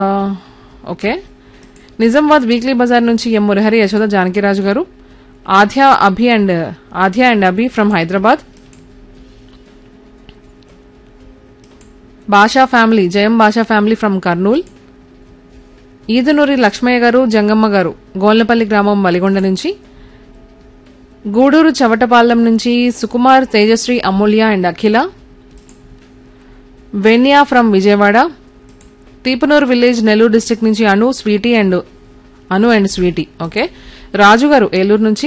okay Nizamabad weekly Bazar నుంచి ఎం Murahari Yashoda Janakiraju garu Aadhya Abhi and Aadhya and Abhi from Hyderabad Bhasha family Jayam Bhasha family from Kurnool Edunuri Lakshmaiah garu Jangamma గారు గోల్నపల్లి గ్రామం వలిగొండ నుంచి గూడూరు చవటపాలెం నుంచి Sukumar Tejashree Amulya and Akhila Venya from Vijayawada Teepanuru village Nellore district నుంచి Anu Sweety and Anu and Sweety okay Raju garu Eluru నుంచి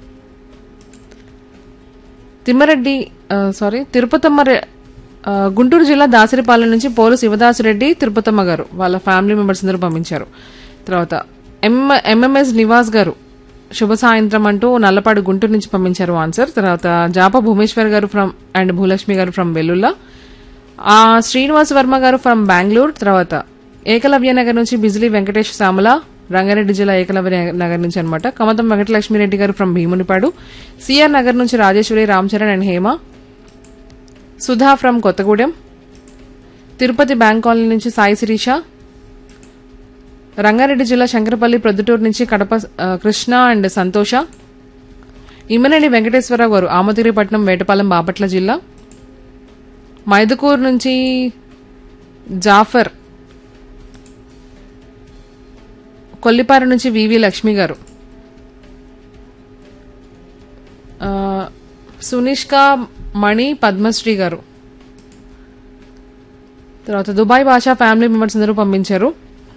తిమ్మరెడ్డి ఆ, సారీ తిరుపతమ్మ రె- ఆ, గుంటూరు జిల్లా దాసరిపాలెం నుంచి పోలు శివదాసిరెడ్డి తిరుపతమ్మ గారు వాళ్ళ ఫ్యామిలీ మెంబర్స్ అందరూ పంపించారు తర్వాత ఎం ఎంఎంఎస్ నివాస్ గారు శుభ సాయంత్రం అంటూ నల్లపాడు గుంటూరు నుంచి పంపించారు ఆన్సర్ తర్వాత జాప భూమేశ్వర్ గారు ఫ్రమ్ అండ్ భూలక్ష్మి గారు ఫ్రమ్ వెల్లుల్లా ఆ శ్రీనివాస్ వర్మ గారు ఫ్రమ్ బెంగళూరు తర్వాత ఏకలవ్య నగర్ నుంచి బిజిలీ వెంకటేష్ సామల రంగారెడ్డి జిల్లా ఏకలవ్య నగర్ నుంచి అనమాట కమతం వెంకటలక్ష్మిరెడ్డి గారు ఫ్రమ్ భీమునిపాడు సిఆర్ నగర్ నుంచి Rajeshwari Ram Charan and Hema Sudha from Kothagudem Tirupati bank colony నుంచి సాయి శిరీష రంగారెడ్డి జిల్లా శంకరపల్లి ప్రొద్దుటూరు నుంచి కడప ఆ, కృష్ణ అండ్ సంతోష ఇమ్మనేని వెంకటేశ్వరరావు గారు ఆమతిరిపట్నం వేటపాలెం బాపట్ల జిల్లా మైదుకూరు నుంచి జాఫర్ కొల్లిపారు నుంచి వివి లక్ష్మి గారు ఆ, సునిష్క మణి పద్మశ్రీ గారు తర్వాత దుబాయ్ భాషా ఫ్యామిలీ మెంబర్స్ అందరూ పంపించారు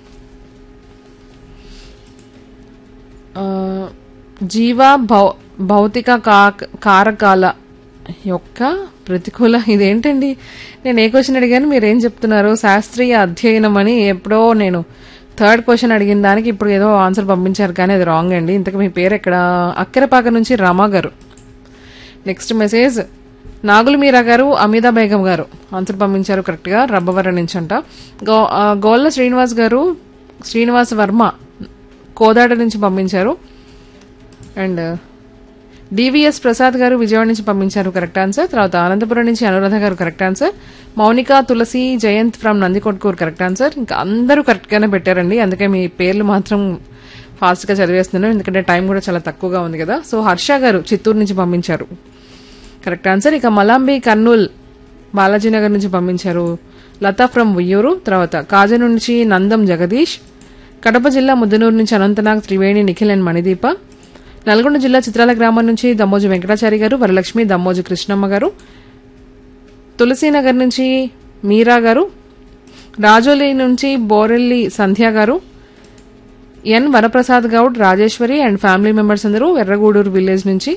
ఆ, జీవ భౌ భౌతిక కా- కారకాల యొక్క ప్రతికూల ఇదేంటండి నేను ఏ క్వశ్చన్ అడిగాను మీరు ఏం చెప్తున్నారు శాస్త్రీయ అధ్యయనం అని ఎప్పుడో నేను థర్డ్ క్వశ్చన్ అడిగిన దానికి ఇప్పుడు ఏదో ఆన్సర్ పంపించారు కానీ అది రాంగ్ అండి ఇంతకు మీ పేరు ఎక్కడ అక్కరపాక నుంచి రమా గారు నెక్స్ట్ మెసేజ్ నాగుల మీరా గారు అమితా బేగం గారు ఆన్సర్ పంపించారు కరెక్ట్గా రబ్బవరం నుంచి అంట గో ఆ, గోల్ల శ్రీనివాస్ గారు శ్రీనివాస్ వర్మ కోదాడ నుంచి పంపించారు అండ్ డివిఎస్ ప్రసాద్ గారు విజయవాడ నుంచి పంపించారు కరెక్ట్ ఆన్సర్ తర్వాత అనంతపురం నుంచి Anuradha garu correct answer Mounika Tulasi Jayant from Nandikotkur correct answer ఇంకా అందరూ కరెక్ట్ గానే పెట్టారండి అందుకే మీ పేర్లు మాత్రం ఫాస్ట్ గా చదివేస్తున్నాను ఎందుకంటే టైం కూడా చాలా తక్కువగా ఉంది కదా సో హర్ష గారు చిత్తూరు నుంచి పంపించారు కరెక్ట్ ఆన్సర్ ఇక మలాంబి కర్నూల్ బాలాజీ నగర్ నుంచి పంపించారు లతా ఫ్రమ్ ఉయ్యూరు తర్వాత కాజ నుంచి నందం జగదీష్ కడప జిల్లా ముద్దనూరు నుంచి అనంతనాగ్ త్రివేణి నిఖిల్ అండ్ మణిదీప నల్గొండ జిల్లా చిత్రాల గ్రామం నుంచి దమ్మోజు వెంకటాచారి గారు వరలక్ష్మి దమ్మోజు కృష్ణమ్మ గారు తులసీనగర్ నుంచి మీరా గారు రాజోలి నుంచి Borelli Sandhya garu N Varaprasad Goud Rajeshwari and family members అందరూ ఎర్రగూడూరు విలేజ్ నుంచి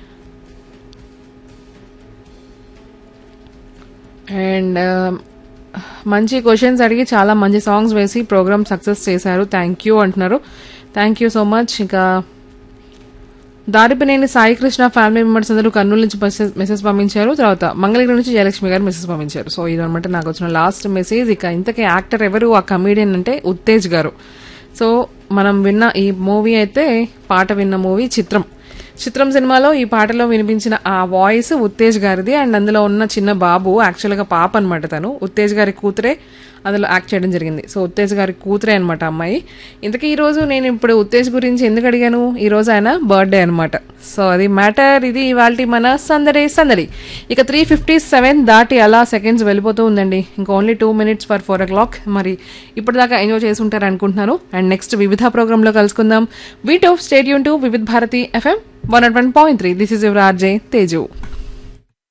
అండ్ మంచి క్వశ్చన్స్ అడిగి చాలా మంచి సాంగ్స్ వేసి ప్రోగ్రామ్ సక్సెస్ చేశారు థ్యాంక్ యూ అంటున్నారు థ్యాంక్ యూ సో మచ్ ఇంకా దారిపినేని సాయి కృష్ణ ఫ్యామిలీ మెంబర్స్ అందరూ కర్నూలు నుంచి మెసేజ్- మెసేజ్ పంపించారు తర్వాత మంగళగిరి నుంచి జయలక్ష్మి గారు మెసేజ్ పంపించారు సో ఇదనమాట నాకు వచ్చిన లాస్ట్ మెసేజ్ ఇక ఇంతకీ యాక్టర్ ఎవరు ఆ కమీడియన్ అంటే ఉత్తేజ్ గారు సో మనం విన్న ఈ మూవీ అయితే పాట విన్న మూవీ చిత్రం చిత్రం సినిమాలో ఈ పాటలో వినిపించిన ఆ వాయిస్ ఉత్తేజ్ గారిది అండ్ అందులో ఉన్న చిన్న బాబు యాక్చువల్గా పాప అనమాట తను ఉత్తేజ్ గారి కూతురే అందులో యాక్ట్ చేయడం జరిగింది సో ఉత్తేజ్ గారి కూతురే అనమాట అమ్మాయి ఇంతకీ ఈ రోజు నేను ఇప్పుడు ఉత్తేజ్ గురించి ఎందుకు అడిగాను ఈ రోజు ఆయన బర్త్డే అనమాట సో అది మ్యాటర్ ఇది ఇవాళ మన సందడి సందడి ఇక త్రీ ఫిఫ్టీ సెవెన్ దాటి అలా సెకండ్స్ వెళ్ళిపోతూ ఉందండి ఇంకా only two minutes for four o'clock మరి ఇప్పటిదాకా ఎంజాయ్ చేసి ఉంటారు అనుకుంటున్నాను అండ్ నెక్స్ట్ వివిధ ప్రోగ్రాంలో కలుసుకుందాం వీట్ of stadium to Vividh Bharati FM one one point three this is your RJ Teju